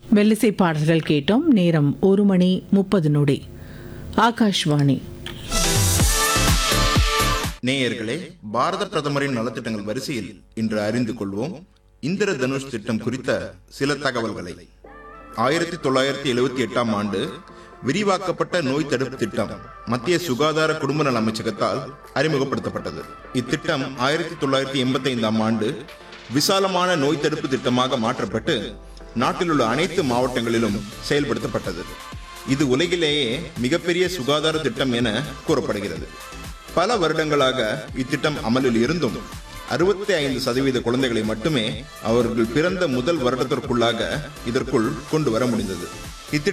மெல்லிசை பாடல்கள் கேட்டோம் நேரம் ஒரு மணி முப்பது நொடி ஆகாஷ்வாணி நேயர்களே பாரத பிரதமரின் நலத்திட்டங்கள் வரிசையில் இன்று அறிந்து கொள்வோம் இந்திர தனுஷ் திட்டம் குறித்த சில தகவல்களை ஆயிரத்தி தொள்ளாயிரத்தி எழுபத்தி எட்டாம் ஆண்டு விரிவாக்கப்பட்ட நோய் தடுப்பு திட்டம் மத்திய சுகாதார குடும்ப நல அமைச்சகத்தால் அறிமுகப்படுத்தப்பட்டது இத்திட்டம் ஆயிரத்தி தொள்ளாயிரத்தி எண்பத்தி ஐந்தாம் ஆண்டு விசாலமான நோய் தடுப்பு திட்டமாக மாற்றப்பட்டு நாட்டில் உள்ள அனைத்து மாவட்டங்களிலும் செயல்படுத்தப்பட்டது இது உலகிலேயே மிகப்பெரிய சுகாதார திட்டம் என கூறப்படுகிறது பல வருடங்களாக இத்திட்டம் அமலில் இருந்தும் அறுபத்தி ஐந்து சதவீத குழந்தைகளை மட்டுமே அவர்கள் பிறந்த முதல் வருடத்திற்குள்ளாக இதற்குள் கொண்டு வர முடிந்தது